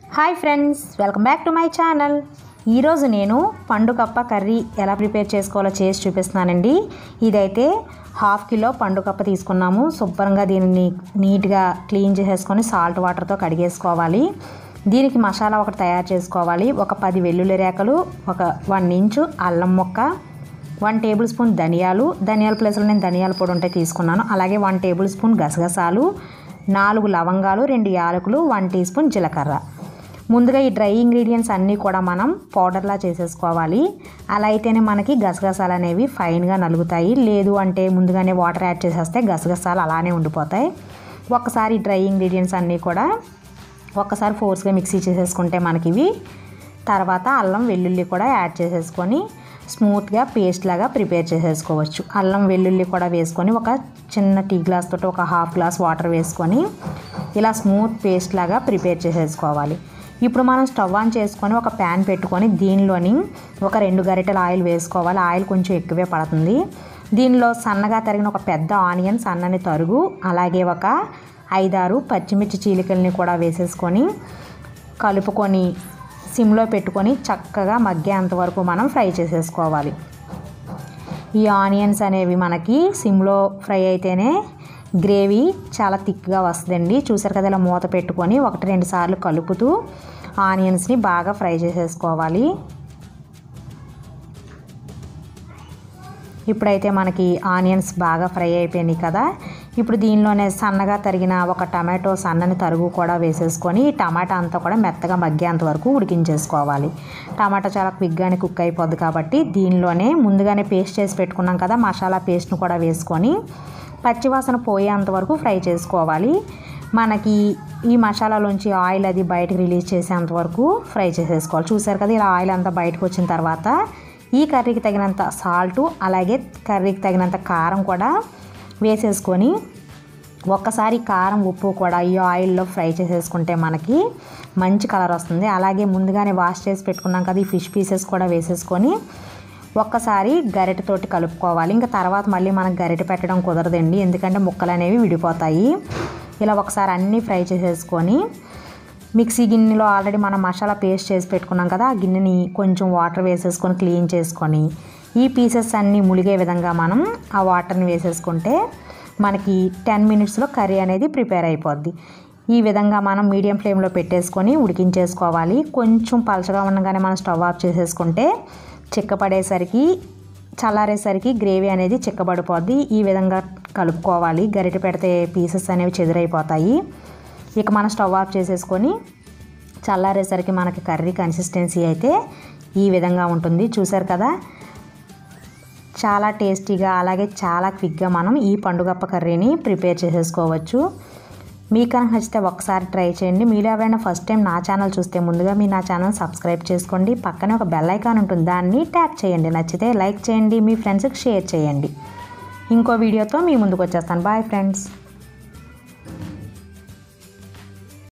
hi friends welcome back to my channel ఈరోజు నేను పండుకప్ప curry ఎలా ప్రిపేర్ చేసుకోవాలో చేసి చూపిస్తున్నానండి ఇదైతే హాఫ్ కిలో పండుకప్ప తీసుకున్నాము శుభ్రంగా దీనిని నీట్గా క్లీన్ చేసేసుకొని సాల్ట్ వాటర్తో కడిగేసుకోవాలి దీనికి మసాలా ఒకటి తయారు చేసుకోవాలి ఒక పది వెల్లుల్లి రేకలు ఒక వన్ ఇంచు అల్లం ముక్క వన్ టేబుల్ స్పూన్ ధనియాలు ధనియాల ప్లేస్లో నేను ధనియాల పొడి ఉంటే తీసుకున్నాను అలాగే వన్ టేబుల్ స్పూన్ గసగసాలు నాలుగు లవంగాలు రెండు యాలకులు వన్ టీ స్పూన్ జీలకర్ర ముందుగా ఈ డ్రై ఇంగ్రీడియంట్స్ అన్నీ కూడా మనం పౌడర్లా చేసేసుకోవాలి అలా అయితేనే మనకి గసగసాలు అనేవి ఫైన్గా నలుగుతాయి లేదు అంటే ముందుగానే వాటర్ యాడ్ చేసేస్తే గసగసాలు అలానే ఉండిపోతాయి ఒక్కసారి ఈ డ్రై ఇంగ్రీడియంట్స్ అన్నీ కూడా ఒక్కసారి ఫోర్స్గా మిక్సీ చేసేసుకుంటే మనకి ఇవి తర్వాత అల్లం వెల్లుల్లి కూడా యాడ్ చేసేసుకొని స్మూత్గా పేస్ట్ లాగా ప్రిపేర్ చేసేసుకోవచ్చు అల్లం వెల్లుల్లి కూడా వేసుకొని ఒక చిన్న టీ గ్లాస్ తోటి ఒక హాఫ్ గ్లాస్ వాటర్ వేసుకొని ఇలా స్మూత్ పేస్ట్ లాగా ప్రిపేర్ చేసేసుకోవాలి ఇప్పుడు మనం స్టవ్ ఆన్ చేసుకొని ఒక ప్యాన్ పెట్టుకొని దీనిలోని ఒక రెండు గరిటెల ఆయిల్ వేసుకోవాలి ఆయిల్ కొంచెం ఎక్కువే పడుతుంది దీనిలో సన్నగా తరిగిన ఒక పెద్ద ఆనియన్ సన్నని తరుగు అలాగే ఒక ఐదారు పచ్చిమిర్చి చీలికల్ని కూడా వేసేసుకొని కలుపుకొని సిమ్లో పెట్టుకొని చక్కగా మగ్గేంత వరకు మనం ఫ్రై చేసేసుకోవాలి ఈ ఆనియన్స్ అనేవి మనకి సిమ్లో ఫ్రై అయితేనే గ్రేవీ చాలా థిక్గా వస్తుందండి చూసారు కదా ఇలా మూత పెట్టుకొని ఒకటి రెండు సార్లు కలుపుతూ ఆనియన్స్ని బాగా ఫ్రై చేసేసుకోవాలి ఇప్పుడైతే మనకి ఆనియన్స్ బాగా ఫ్రై అయిపోయినాయి కదా ఇప్పుడు దీనిలోనే సన్నగా తరిగిన ఒక టమాటో సన్నని తరుగు కూడా వేసేసుకొని ఈ టమాటా అంతా కూడా మెత్తగా మగ్గేంత వరకు ఉడికించేసుకోవాలి టమాటా చాలా క్విక్గానే కుక్ అయిపోద్ది కాబట్టి దీనిలోనే ముందుగానే పేస్ట్ చేసి పెట్టుకున్నాం కదా మసాలా పేస్ట్ను కూడా వేసుకొని పచ్చివాసన పోయేంత వరకు ఫ్రై చేసుకోవాలి మనకి ఈ మసాలాలోంచి ఆయిల్ అది బయటకు రిలీజ్ చేసేంత వరకు ఫ్రై చేసేసుకోవాలి చూసారు కదా ఇలా ఆయిల్ అంతా బయటకు వచ్చిన తర్వాత ఈ కర్రీకి తగినంత సాల్టు అలాగే కర్రీకి తగినంత కారం కూడా వేసేసుకొని ఒక్కసారి కారం ఉప్పు కూడా ఈ ఆయిల్లో ఫ్రై చేసేసుకుంటే మనకి మంచి కలర్ వస్తుంది అలాగే ముందుగానే వాష్ చేసి పెట్టుకున్నాం కదా ఈ ఫిష్ పీసెస్ కూడా వేసేసుకొని ఒక్కసారి గరిటెతోటి కలుపుకోవాలి ఇంకా తర్వాత మళ్ళీ మనకు గరిటె పెట్టడం కుదరదండి ఎందుకంటే ముక్కలు అనేవి విడిపోతాయి ఇలా ఒకసారి అన్నీ ఫ్రై చేసేసుకొని మిక్సీ గిన్నెలో ఆల్రెడీ మనం మసాలా పేస్ట్ చేసి పెట్టుకున్నాం కదా ఆ గిన్నెని కొంచెం వాటర్ వేసేసుకొని క్లీన్ చేసుకొని ఈ పీసెస్ అన్నీ ములిగే విధంగా మనం ఆ వాటర్ని వేసేసుకుంటే మనకి టెన్ మినిట్స్లో కర్రీ అనేది ప్రిపేర్ అయిపోద్ది ఈ విధంగా మనం మీడియం ఫ్లేమ్లో పెట్టేసుకొని ఉడికించేసుకోవాలి కొంచెం పలచగా ఉండగానే మనం స్టవ్ ఆఫ్ చేసేసుకుంటే చిక్కపడేసరికి చల్లారేసరికి గ్రేవీ అనేది చిక్కబడిపోద్ది ఈ విధంగా కలుపుకోవాలి గరిటె పెడితే పీసెస్ అనేవి చెదిరైపోతాయి ఇక మనం స్టవ్ ఆఫ్ చేసేసుకొని చల్లారేసరికి మనకి కర్రీ కన్సిస్టెన్సీ అయితే ఈ విధంగా ఉంటుంది చూసారు కదా చాలా టేస్టీగా అలాగే చాలా క్విక్గా మనం ఈ పండుగప్ప కర్రీని ప్రిపేర్ చేసేసుకోవచ్చు మీకు కనుక నచ్చితే ఒకసారి ట్రై చేయండి మీరు ఎవరైనా ఫస్ట్ టైం నా ఛానల్ చూస్తే ముందుగా మీ నా ఛానల్ సబ్స్క్రైబ్ చేసుకోండి పక్కనే ఒక బెల్ ఐకాన్ ఉంటుంది దాన్ని ట్యాప్ చేయండి నచ్చితే లైక్ చేయండి మీ ఫ్రెండ్స్కి షేర్ చేయండి ఇంకో వీడియోతో మీ ముందుకు వచ్చేస్తాను బాయ్ ఫ్రెండ్స్